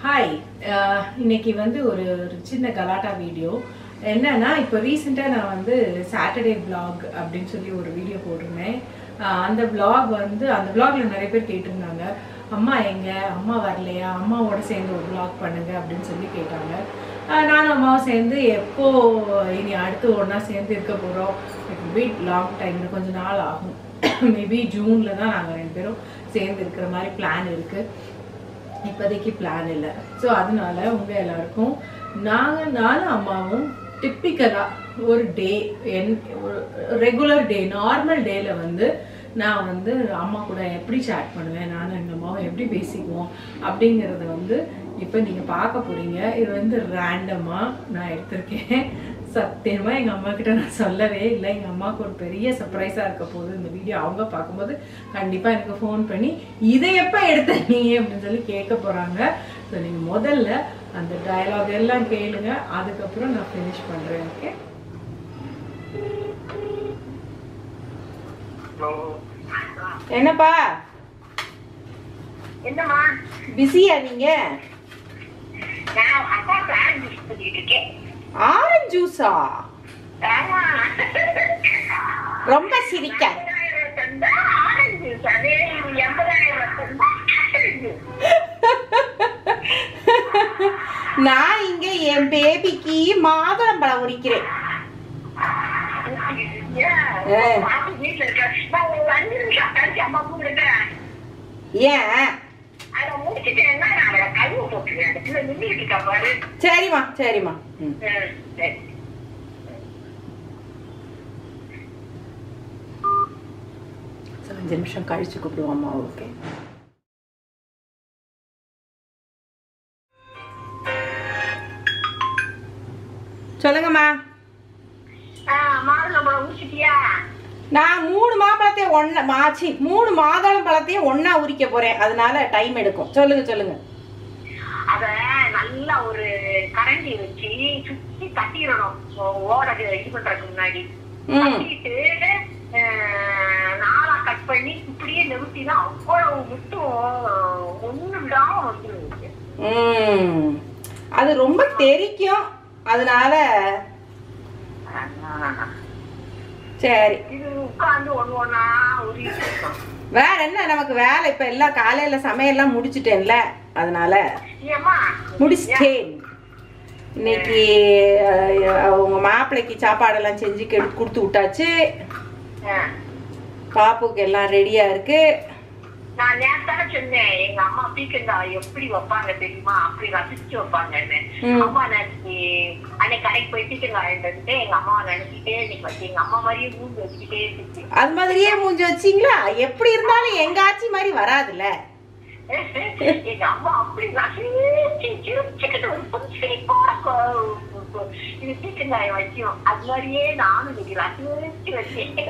Hi இன்னைக்கு வந்து ஒரு ஒரு சின்ன கலாட்டா வீடியோ என்னன்னா இப்போ ரீசெண்டாக நான் வந்து சாட்டர்டே vlog அப்படின்னு சொல்லி ஒரு வீடியோ போட்டிருந்தேன் அஹ் அந்த vlog வந்து அந்த vlogல நிறைய பேர் கேட்டிருந்தாங்க அம்மா எங்க அம்மா வரலையா அம்மாவோட சேர்ந்து ஒரு vlog பண்ணுங்க அப்படின்னு சொல்லி கேட்டாங்க அஹ் நானும் அம்மாவும் சேர்ந்து எப்போ இனி அடுத்து ஒன்றா சேர்ந்து இருக்க போகிறோம் வீட் லாங் டைம் கொஞ்சம் நாள் ஆகும் மேபி ஜூனில் தான் நாங்கள் ரெண்டு பேரும் சேர்ந்து இருக்கிற மாதிரி பிளான் இருக்குது இப்போதைக்கு பிளான் இல்லை ஸோ அதனால உங்க எல்லாருக்கும் நாங்கள் நானும் அம்மாவும் டிப்பிக்கலாக ஒரு டே என் ரெகுலர் டே நார்மல் டேல வந்து நான் வந்து அம்மா கூட எப்படி சேட் பண்ணுவேன் நானும் எங்கள் அம்மாவும் எப்படி பேசிக்குவோம் அப்படிங்கிறத வந்து இப்போ நீங்கள் பார்க்க போறீங்க இது வந்து ரேண்டமாக நான் எடுத்திருக்கேன் சத்தியமா எங்க அம்மா கிட்ட நான் சொல்லவே இல்லை எங்க அம்மாவுக்கு ஒரு பெரிய சர்ப்ரைஸா இருக்க போகுது இந்த வீடியோ அவங்க பார்க்கும்போது கண்டிப்பா எனக்கு ஃபோன் பண்ணி இதை எப்ப எடுத்த நீ அப்படின்னு சொல்லி கேட்க போறாங்க ஸோ நீங்க முதல்ல அந்த டயலாக் எல்லாம் கேளுங்க அதுக்கப்புறம் நான் ஃபினிஷ் பண்றேன் ஓகே என்னப்பா என்னம்மா பிஸியா நீங்க நான் அப்பா பிளான் யூஸ் பண்ணிட்டு இருக்கேன் ஆரஞ்சு ஜூஸா ஆமா ரொம்ப சிரிக்க எண்பதாயிரம் தந்தா ஆரஞ்சு ஜூஸ் அதே எண்பதாயிரம் தந்தா ஆப்பிள் ஜூஸ் நான் இங்க என் பேபிக்கு மாதுளம்பழம் உரிக்கிறேன் ஏ. பாப்பா வீட்டுல இருக்க நான் ஒரு அஞ்சு நிமிஷம் கழிச்சு அம்மா கூப்பிடுறேன் ஏன் அதை முடிச்சுட்டேன்னா நான் அவளை கழுவு போட்டுருவேன் அந்த பிள்ளை நின்றுட்டு இருக்கா பாரு சரிம்மா சரிம்மா ம் ம், சரி சரி, அஞ்சு நிமிஷம் கழிச்சு கூப்பிடுவோம்மா ஓகே சொல்லுங்கம்மா ஆ, மாதுளம்பழம் முடிச்சிட்டியா நான் மூணு மாம்பழத்தையும் ஒன்னா மாச்சி மூணு மாதுளம் பழத்தையும் ஒண்ணா உரிக்க போறேன் அதனால டைம் எடுக்கும் சொல்லுங்க சொல்லுங்க அத நல்லா ஒரு கரண்டி வச்சு சுத்தி தட்டிடணும் ஓட இது பண்றதுக்கு முன்னாடி ம் தட்டிட்டு அஹ், நாலா கட் பண்ணி இப்படியே நிறுத்தினா அவ்வளவு முட்டும் ஒண்ணு விடாம வந்துருந்துச்சு ம் அது ரொம்ப தெரிக்கும் அதனால சரி இது உட்கார்ந்து ஒண்ணு ஒண்ணா உரிட்டு இருக்கோம் வேற என்ன நமக்கு வேலை இப்ப எல்லாம் காலையில சமையல்லாம் முடிச்சிட்டேன்ல அதனால ஏம்மா முடிச்சிட்டேன் இன்னைக்கு அஹ், உங்க மாப்பிள்ளைக்கு சாப்பாடெல்லாம் செஞ்சு கெடு- கொடுத்து விட்டாச்சு அஹ், பாப்புக்கு எல்லாம் ரெடியா இருக்கு நான் நேத்தான சொன்னேன் எங்க அம்மா பீக்கங்காய் எப்படி வைப்பாங்க தெரியுமா அப்படி ரசிச்சு வைப்பாங்கன்னு ம். அம்மா நினைச்சு அன்னைக்கு கடைக்கு போய் பீக்கங்காய் எடுத்துட்டு எங்க அம்மாவை நினைச்சிட்டே இன்னைக்கு வச்சு எங்க அம்மா மாதிரியே மூஞ்சி வச்சுக்கிட்டே இருந்துச்சு அது மாதிரியே மூஞ்சி வச்சிங்களா எப்படி இருந்தாலும் எங்க ஆச்சி மாதிரி வராதுல்ல எங்க அம்மா அப்படி ரசிச்சு சிரிச்சுக்கிட்டு ஒரு கொஞ்சம் சிரிப்போட கொ- கொ- இது பீக்கங்காய் வைக்கும் அது மாதிரியே நானும் இன்னைக்கு ரசிச்சு வச்சேன்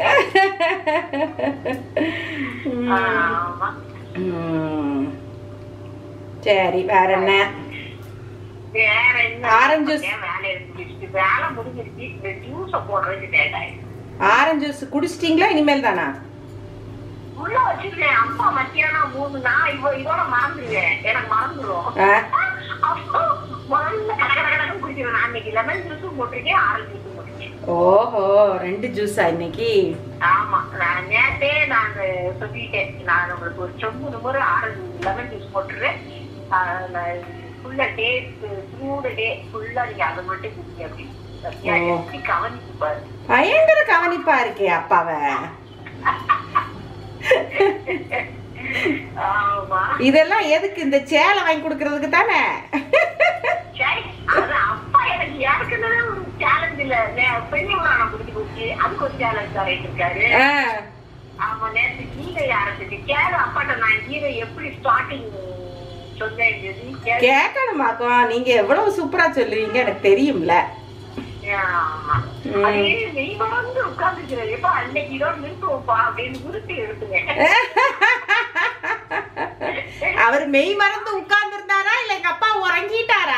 ஆமா. ம். சரி வேற என்ன வேற என்ன ஆரஞ்சு ஜூஸ். வேலை இருந்துச்சு வேலை முடிஞ்சிருச்சு இந்த ஜூஸ போடுறதுக்கு லேட் ஆயிடுச்சு ஆரஞ்சு ஜூஸ் குடிச்சிட்டீங்களா இனிமேல் தானா உள்ள வச்சிருக்கேன் அம்மா மத்தியானம் மூணு நான் இவ இதோட மறந்துடுவேன் எனக்கு மறந்துடும் ஆ. அப்போ முதல்ல கட கட கடன்னு குடிச்சிருவேன் நான் இன்னைக்கு லெமன் ஜூஸும் போட்டிருக்கேன் ஆரஞ்சு ஜூஸும் போட்டிருக்கேன் ஓஹோ ரெண்டு ஜூஸா இன்னைக்கு ஆமா நான் நேத்தே நான் சொல்லிட்டேன் நான் உங்களுக்கு ஒரு சொம்பு நம்பர் ஆரஞ்சு லெமன் ஜூஸ் போட்டுருவேன் ஃபுல்லா டே சூடு டே ஃபுல்லா நீங்க அதை மட்டும் குடிங்க அப்படின்னு சத்யா ஓ. எப்படி கவனிச்சு பாரு பயங்கர கவனிப்பா இருக்கே அப்பாவ ஆமா இதெல்லாம் எதுக்கு இந்த சேலை வாங்கி கொடுக்கறதுக்கு தானே சரி அது அப்பா எனக்கு ஏற்கனவே ஒரு சேலஞ்ச் இல்ல நே- பெரிய புராணம் குடிச்சு போச்சு அதுக்கு ஒரு சேலஞ்ச் தரையிட்டு இருக்காரு ஆ, ஆமா நேற்று கீரை ஆரம்பிச்சு கேளு அப்பாட்ட நான் கீரை எப்படி ஸ்டார்டிங் சொன்னேன் சொல்லி கேளு. கேட்கணுமாக்கும் நீங்க எவ்வளவு சூப்பரா சொல்லுவீங்க எனக்கு தெரியும்ல ஆமா ம். அதே நீ வந்து உட்கார்ந்துக்கிறேன் எப்ப அன்னைக்கு இதோட நிறுத்துவோம்ப்பா அப்படின்னு உருட்டி எடுத்துங்க அவர் மெய் மறந்து உட்கார்ந்து இருந்தாரா இல்ல எங்க அப்பா உறங்கிட்டாரா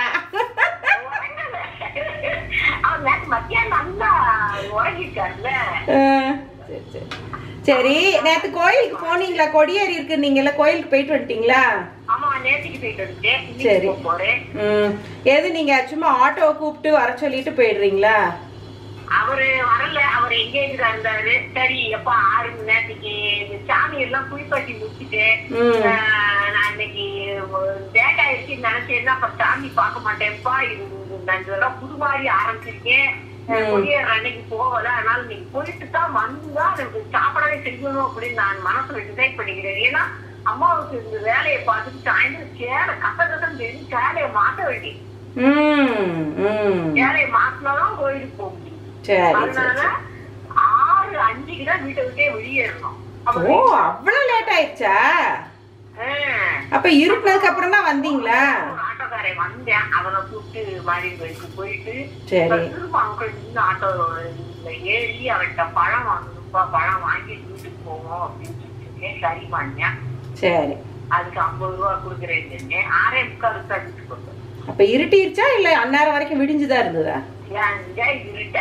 அவன் நேற்று மத்தியானம் நல்லா உறங்கிட்டார்ல ஆ, சரி, சரி. சரி நேத்து கோயிலுக்கு போனீங்களா கொடியேறி இருக்கு நீங்களா கோயிலுக்கு போயிட்டு வந்துட்டீங்களா ஆமா நேற்றுக்கு போயிட்டு வந்துட்டேன் சரி. இன்னைக்கு போக போறேன் ம் எது நீங்க சும்மா ஆட்டோ கூப்பிட்டு வர சொல்லிட்டு போயிடுறீங்களா அவரு வரல அவர் எங்கேஜா இருந்தாரு சரி எப்ப ஆறு மணி நேரத்துக்கு இந்த சாமி எல்லாம் குளிப்பாட்டி முடிச்சுட்டு ம். ஆஹ், நான் இன்னைக்கு லேட் ஆயிடுச்சு நினைச்சேன்னா அப்ப சாமி பார்க்க மாட்டேன்ப்பா இது நான் இதெல்லாம் புது மாதிரி ஆரம்பிச்சிருக்கேன் ம். கொடியேற அன்னைக்கு போகல அதனால நீங்க போயிட்டு தான் வந்துதான் எனக்கு சாப்பிடவே செய்யணும் அப்படின்னு நான் மனசுல டிசைட் பண்ணிக்கிறேன் ஏன்னா அம்மாவுக்கு இந்த வேலையை பார்த்துட்டு சாயந்தரம் சேர கத்த கத்தம் தெரிஞ்சு சேலையை மாத்த வேண்டி ம் ம் சேலையை மாத்தினாதான் கோயிலுக்கு போக முடியும் சரி சரி அதனால சரி. ஆறு அஞ்சுக்கு தான் வீட்டை விட்டே வெளியேறணும் அப்ப ஓ அவ்வளவு லேட் ஆயிடுச்சா ஆஹ், அப்ப இருட்டினதுக்கு அப்புறம் தான் வந்தீங்களா ஒரு ஆட்டோக்காரன் வந்தேன் அவனை கூப்பிட்டு மாறி கோயிலுக்கு போயிட்டு சரி அப்புறம் திரும்ப அவங்க நின்று ஆட்டோ ஏறி அவன்கிட்ட பழம் வாங்கணும்ப்பா பழம் வாங்கி வீட்டுக்கு போவோம் அப்படின்னு சொல்லிட்டு சரி பண்ணேன் சரி அதுக்கு ஐம்பது ரூபா கொடுக்குறேன்னு ஆறே முக்கால் தான் வீட்டுக்கு வந்தேன் அப்ப இருட்டிருச்சா இல்ல அந்நேரம் வரைக்கும் விடிஞ்சுதான் இருந்ததா ஏங்க இருட்ட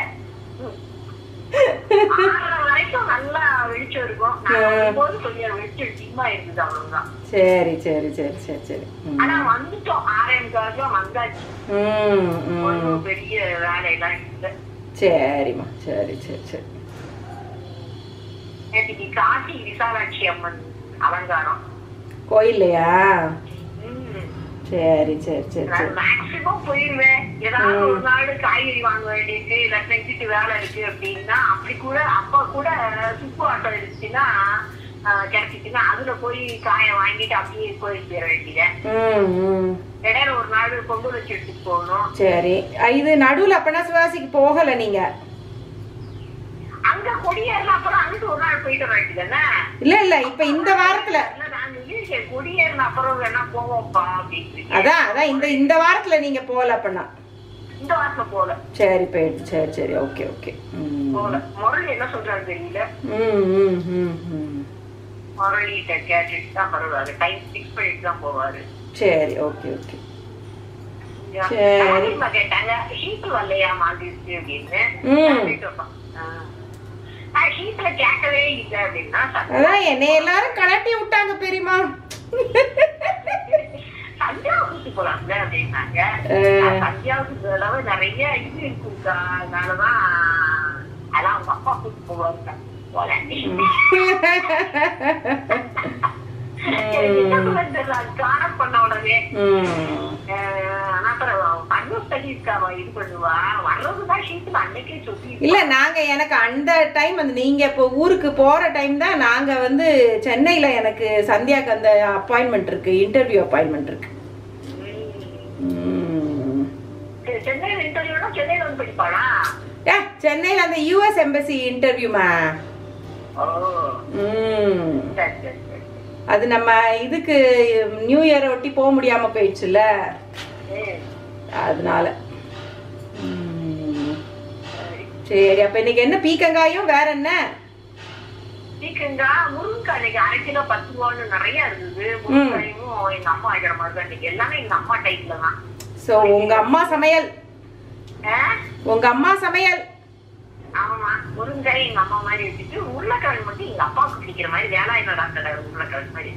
ஆறரை வரைக்கும் நல்லா வெளிச்சம் இருக்கும் நான் போது கொஞ்சம் வெளிச்சம் டிம்மா இருந்தது அவ்வளவுதான் சரி சரி சரி சரி சரி ம். ஆனா வந்துட்டோம் ஆறே முக்கால் வந்தாச்சு ம் ம் ஒண்ணும் பெரிய வேலையெல்லாம் இல்லை சரிம்மா சரி சரி சரி நேற்றுக்கு காசி விசாலாட்சி அம்மன் அலங்காரம் கோயில்லையா ம். சரி சரி சரி நான் சரி மேக்சிமம் போயிருவேன் ஏதாவது ஒரு நாள் காய்கறி வாங்க வேண்டியிருக்கு இல்ல செஞ்சுட்டு வேலை இருக்கு அப்படின்னா அப்படி கூட அப்ப கூட சுப்பு ஆட்டோ இருந்துச்சுன்னா ஆஹ், கிடைச்சிச்சுன்னா அதுல போய் காயை வாங்கிட்டு அப்படியே கோயிலுக்கு போயிட வேண்டியது ம் ம் இடையில ஒரு நாள் பொங்கல் வச்சு எடுத்துட்டு போகணும் சரி அ, இது நடுவுல அப்பனா சிவாசிக்கு போகல நீங்க அங்க கொடியேறின அப்புறம் அங்கிட்டு ஒரு நாள் போயிட்டு வர வேண்டியதானே இல்ல இல்ல இப்ப இந்த வாரத்துல இல்ல நான் சொல்லியிருக்கேன் கொடியேறின அப்புறம் வேணா போவோம்ப்பா அப்படின்னு அதான் அதான் இந்த இந்த வாரத்துல நீங்க போகல அப்பனா இந்த வாரத்துல போல சரி போயிடுச்சு சரி சரி ஓகே ஓகே ம் போல முரளி என்ன சொல்றாரு தெரியல ம் ம் ம் ம் முரளிகிட்ட கேட்டுட்டு தான் வருவாரு டைம் ஃபிக்ஸ் பண்ணிட்டு தான் போவாரு சரி ஓகே ஓகே சரி. சரிம்மா கேட்டாங்க ஷீட்டு வரலையா மாந்திருச்சு அப்படின்னு ம். நான் போயிட்டு வந்தோம். ஆ. நான் ஷீட்ல கேட்கவே இல்லை அப்படின்னா சத்தியம். அதான் என்னை எல்லாரும் கலட்டி விட்டாங்க பெரியமா தஞ்சாவூருக்கு போலாம்ல அப்படின்னாங்க ஆ. நான் தஞ்சாவூருக்கு அளவு நிறைய இது இருக்குக்கா அதனாலதான் அதான் அவங்க அப்பா கூட்டு போவாங்க போல காரம் பண்ண உடனே ம் ஆஹ் ஆனா அப்புறம் பண்ணு ஸ்டடி இருக்காவா இது பண்ணுவா வர்றதுதான் ஷீட்ல அன்னைக்கே சொல்லி இல்ல நாங்க எனக்கு அந்த டைம் வந்து நீங்க இப்போ ஊருக்கு போற டைம் தான் நாங்க வந்து சென்னையில எனக்கு சந்தியாக்கு அந்த அப்பாயின்மெண்ட் இருக்கு இன்டர்வியூ அப்பாயின்மெண்ட் இருக்கு ம். சென்னையில் இன்டர்வியூனா சென்னையில வந்து படிப்பாளா ஏ சென்னையில அந்த யூஎஸ் எம்பசி இன்டர்வியூமா ஓ ம் சரி சரி சரி அது நம்ம இதுக்கு நியூ இயர் ஒட்டி போக முடியாம போயிடுச்சுல்ல ம், அதனால ம். சரி. சரி அப்ப இன்னைக்கு என்ன பீக்கங்காயும் வேற என்ன சீக்கிரங்கா முருங்கைக்காய் இன்னைக்கு அரை கிலோ பத்து ரூபான்னு நிறைய இருந்தது முருங்கையும் எங்க அம்மா வைக்கிற மாதிரி தான் இன்னைக்கு எல்லாமே எங்க அம்மா டைப்ல தான் சோ உங்க அம்மா சமையல் ஆ? உங்க அம்மா சமையல் ஆமாமா முருங்காய் எங்க அம்மா மாதிரி வச்சுட்டு உருளைக்கிழங்கு மட்டும் எங்க அப்பாவுக்கு பிடிக்கிற மாதிரி வேலாயுத டாக்டர் உருளைக்கிழங்கு மாதிரி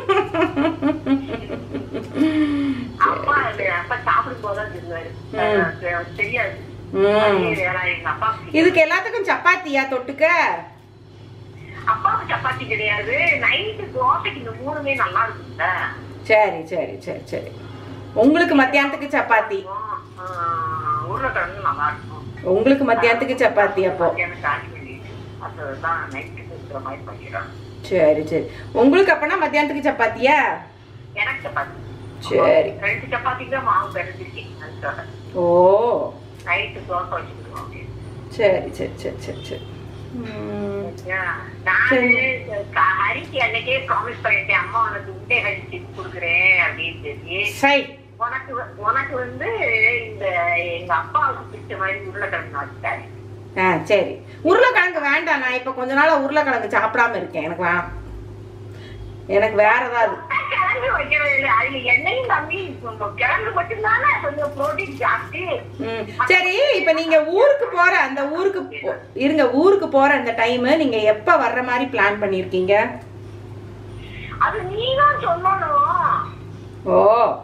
அப்பா அது அப்பா சாப்பிடும் போதுதான் சொல்லுவாரு அஹ் தெரியாது ம். அதே வேலை எங்க அப்பா இதுக்கு எல்லாத்துக்கும் சப்பாத்தியா தொட்டுக்க அப்பாவுக்கு சப்பாத்தி கிடையாது நைட்டு தோசைக்கு இந்த மூணுமே நல்லா இருக்கும்ல சரி சரி சரி சரி உங்களுக்கு மத்தியானத்துக்கு சப்பாத்தி ஆஹ் உருளைக்கிழங்கு நல்லா இருக்கும் உங்களுக்கு மத்தியானத்துக்கு சப்பாத்தி அப்போ மத்தியானம் காலி பண்ணிட்டு அதுதான் நைட்டுக்கு இருக்கிற மாதிரி பண்ணிடுறோம் சரி சரி உங்களுக்கு அப்பனா மத்தியானத்துக்கு சப்பாத்தியா எனக்கு சப்பாத்தி சரி ரெண்டு சப்பாத்திக்கு தான் மாவு பிறந்திருக்கேன் அதுக்காக ஓ நைட்டு தோசை வச்சுக்கிடுவோம் அப்படின்னு சரி சரி சரி சரி சரி ம். சரியா? நானு க- ஹரிக்கு அன்னைக்கே ப்ராமிஸ் பண்ணிட்டேன் அம்மா உனக்கு உண்டை ஹரிச்சு கொடுக்குறேன் அப்படின்னு சொல்லி சரி உனக்கு வ- உனக்கு வந்து இந்த எங்க அப்பாவுக்கு பிடிச்ச மாதிரி உருளைக்கிழங்கு வச்சுட்டாரு ஆ சரி உருளைக்கிழங்கு வேண்டாம் நான் இப்போ கொஞ்ச நாளா உருளைக்கிழங்கு சாப்பிடாம இருக்கேன் எனக்கு வேணாம் எனக்கு வேற ஏதாவது கிழங்கு வைக்கிறது இல்லை அதுல எண்ணெயும் கம்மி கொஞ்சம் கிழங்கு மட்டும்தானே கொஞ்சம் ப்ரோட்டீன் ஜாஸ்தி ம். சரி இப்ப நீங்க ஊருக்கு போற அந்த ஊருக்கு போ- இருங்க ஊருக்கு போற அந்த டைம் நீங்க எப்ப வர்ற மாதிரி பிளான் பண்ணிருக்கீங்க அது நீதான் சொல்லணும் ஓ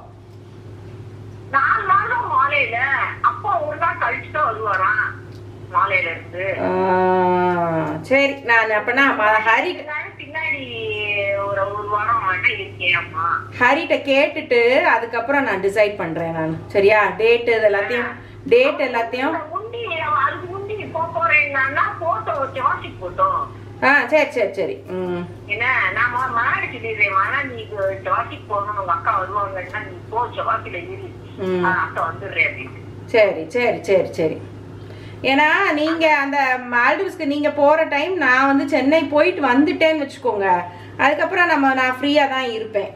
நாலு நாள் தான் மாலையில அப்பா ஒரு நாள் கழிச்சு தான் வருவாராம் மாலையில இருந்து ஆ, சரி நான் அப்பனா ஹரி இதனால பின்னாடி ஒரு ஒரு வாரம் வேணா இருக்கேன் அம்மா ஹரிட்ட கேட்டுட்டு அதுக்கப்புறம் நான் டிசைட் பண்றேன் நான் சரியா டேட் இது எல்லாத்தையும் டேட் எல்லாத்தையும் முண்டி அதுக்கு முண்டி போக போறேன்னா போட்டோ வச்சு வாசிக்கு போட்டோம் ஆ சரி சரி சரி ம் என்ன நான் ம- மறுநாள் சொல்லிடுறேன் ஆனா நீ ஜவாசிக்கு போகணும் உங்க அக்கா வருவாங்கன்னா நீ போ ஜவாசில இரு ம். நான் அக்கா வந்துடுறேன் அப்படின்னு சரி சரி சரி சரி ஏன்னா நீங்க அந்த மால்டிவ்ஸ்க்கு நீங்க போற டைம் நான் வந்து சென்னை போயிட்டு வந்துட்டேன்னு வச்சுக்கோங்க அதுக்கப்புறம் நம்ம நான் ஃப்ரீயா தான் இருப்பேன்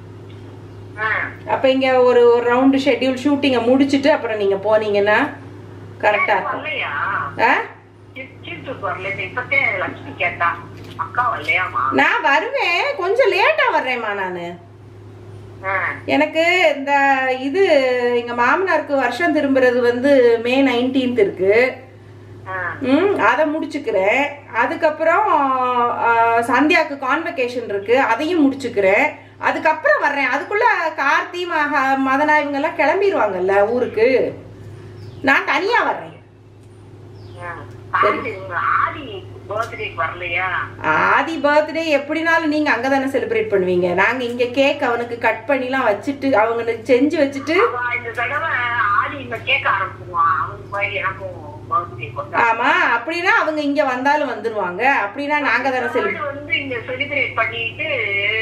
ஆ. அப்ப இங்க ஒரு ஒரு ரவுண்டு ஷெட்யூல் ஷூட்டிங்கை முடிச்சிட்டு அப்புறம் நீங்க போனீங்கன்னா கரெக்டா இருக்கும் வரலையா ஆ சித்தூர் வரல இப்பத்தே லட்சுமி கேட்டா அக்கா வரலையாமா நான் வருவேன் கொஞ்சம் லேட்டா வர்றேம்மா நான் ஆ. எனக்கு இந்த இது எங்க மாமனாருக்கு வருஷம் திரும்புறது வந்து மே நைன்டீன்த் இருக்கு ஆ. ம் அதை முடிச்சுக்கிறேன் அதுக்கப்புறம் ஆ, சந்தியாக்கு கான்வெகேஷன் இருக்கு அதையும் முடிச்சுக்கிறேன் அதுக்கப்புறம் வர்றேன் அதுக்குள்ள கார்த்தி மகா மதனா இவங்கெல்லாம் கிளம்பிடுவாங்கல்ல ஊருக்கு நான் தனியா வர்றேன் ஆ. ஆதி உங்க ஆதி பர்த்டேக்கு வரலையா ஆதி பர்த்டே எப்படினாலும் நீங்க அங்கதானே செலிப்ரேட் பண்ணுவீங்க நாங்க இங்க கேக் அவனுக்கு கட் பண்ணிலாம் வச்சுட்டு அவங்களுக்கு செஞ்சு வச்சுட்டு அவ இந்த தடவை ஆதி இந்த கேட்க ஆரம்பிச்சிருவான் அவனுக்கு மாதிரி எனக்கும் பர்த்டே கொண்டா ஆமா அப்படின்னா அவங்க இங்க வந்தாலும் வந்துருவாங்க அப்படின்னா நாங்க தானே செலிப்ரேட் அவள் வந்து இங்க செலிப்ரேட் பண்ணிட்டு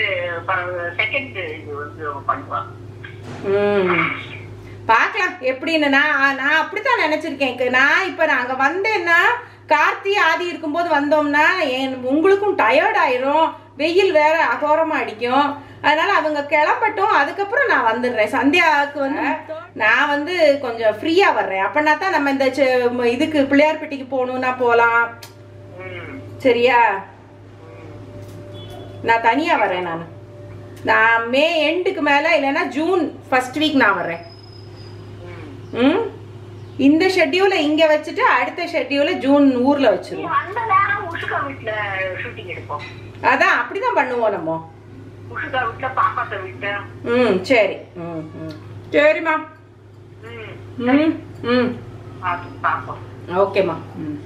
செகண்ட் இது வந்து அவன் பண்ணுவான் ம் பார்க்கலாம் எப்படின்னு நான் நான் அப்படித்தான் நினைச்சிருக்கேன் க- நான் இப்ப நான் அங்க வந்தேன்னா கார்த்தி ஆதி இருக்கும்போது வந்தோம்னா என் உங்களுக்கும் டயர்ட் ஆயிரும் வெயில் வேற அகோரமா அடிக்கும் அதனால அவங்க கிளம்பட்டும் அதுக்கப்புறம் நான் வந்துடுறேன் சந்தியாவுக்கு வந்து நான் வந்து கொஞ்சம் ஃப்ரீயா வர்றேன் அப்பனா தான் நம்ம இந்த செ- ம- இதுக்கு பிள்ளையார்பட்டிக்கு போகணும்னா போலாம் ம். சரியா நான் தனியா வரேன் நான் நான் மே எண்டுக்கு மேல இல்லைன்னா ஜூன் ஃபர்ஸ்ட் வீக் நான் வர்றேன் ம். ம் இந்த ஷெட்யூலை இங்க வச்சுட்டு அடுத்த ஷெட்யூலை ஜூன் ஊர்ல நீ வச்சிருவோம் வந்த நேரம் உஷுகா வீட்டுல ஷூட்டிங் எடுப்போம் அதான் அப்படிதான் பண்ணுவோம் நம்ம உஷுகா வீட்டுல பாப்பாத்த வீட்டுல ம் சரி ம் ம் சரிம்மா ம் ம் ம் பார்த்து பார்ப்போம் ஓகேம்மா ம்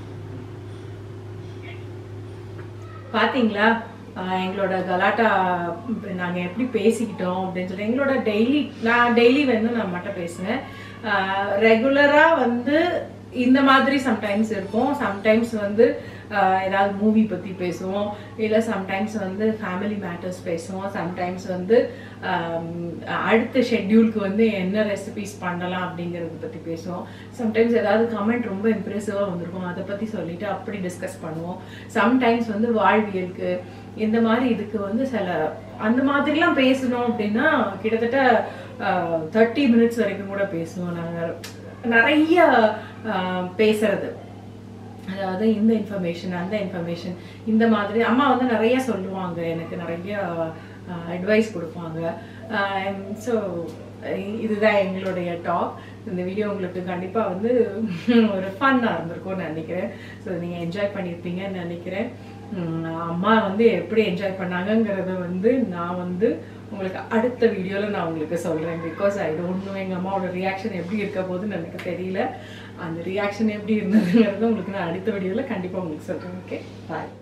பாத்தீங்களா ஆஹ் எங்களோட கலாட்டா நாங்க எப்படி பேசிக்கிட்டோம் அப்படின்னு சொல்லி எங்களோட டெய்லி நான் டெய்லி வந்து நான் மட்டும் பேசுவேன் ரெகுலரா வந்து இந்த மாதிரி சம்டைம்ஸ் இருக்கும் சம்டைம்ஸ் வந்து ஆஹ் ஏதாவது மூவி பத்தி பேசுவோம் இல்ல சம்டைம்ஸ் வந்து ஃபேமிலி மேட்டர்ஸ் பேசுவோம் சம்டைம்ஸ் வந்து ஆம், அடுத்த ஷெட்யூலுக்கு வந்து என்ன ரெசிபிஸ் பண்ணலாம் அப்படிங்கறத பத்தி பேசுவோம் சம்டைம்ஸ் ஏதாவது கமெண்ட் ரொம்ப இம்ப்ரெசிவா வந்திருக்கும் அதை பத்தி சொல்லிட்டு அப்படி டிஸ்கஸ் பண்ணுவோம் சம்டைம்ஸ் வந்து வாழ்வியலுக்கு இந்த மாதிரி இதுக்கு வந்து சில அந்த மாதிரிலாம் பேசணும் அப்படின்னா கிட்டத்தட்ட தேர்ட்டி மினிட்ஸ் வரைக்கும் கூட பேசுவோம் நாங்கள் நிறைய ஆஹ், பேசுறது அதாவது இந்த இன்ஃபர்மேஷன் அந்த இன்ஃபர்மேஷன் இந்த மாதிரி அம்மா வந்து நிறைய சொல்லுவாங்க எனக்கு நிறைய அட்வைஸ் கொடுப்பாங்க ஸோ இதுதான் எங்களுடைய டாக் இந்த வீடியோ உங்களுக்கு கண்டிப்பாக வந்து ஒரு ஃபன்னாக இருந்திருக்கும்னு நினைக்கிறேன் ஸோ நீங்கள் என்ஜாய் பண்ணியிருப்பீங்கன்னு நினைக்கிறேன் உம், அம்மா வந்து எப்படி என்ஜாய் பண்ணாங்கங்கிறத வந்து நான் வந்து உங்களுக்கு அடுத்த வீடியோவில் நான் உங்களுக்கு சொல்கிறேன் பிகாஸ் ஐ டோன்ட் நோ எங்கள் அம்மாவோட ரியாக்ஷன் எப்படி இருக்க போகுதுன்னு எனக்கு தெரியல அந்த ரியாக்ஷன் எப்படி இருந்ததுங்கிறது உங்களுக்கு நான் அடுத்த வீடியோவில் கண்டிப்பாக உங்களுக்கு சொல்கிறேன் ஓகே பாய்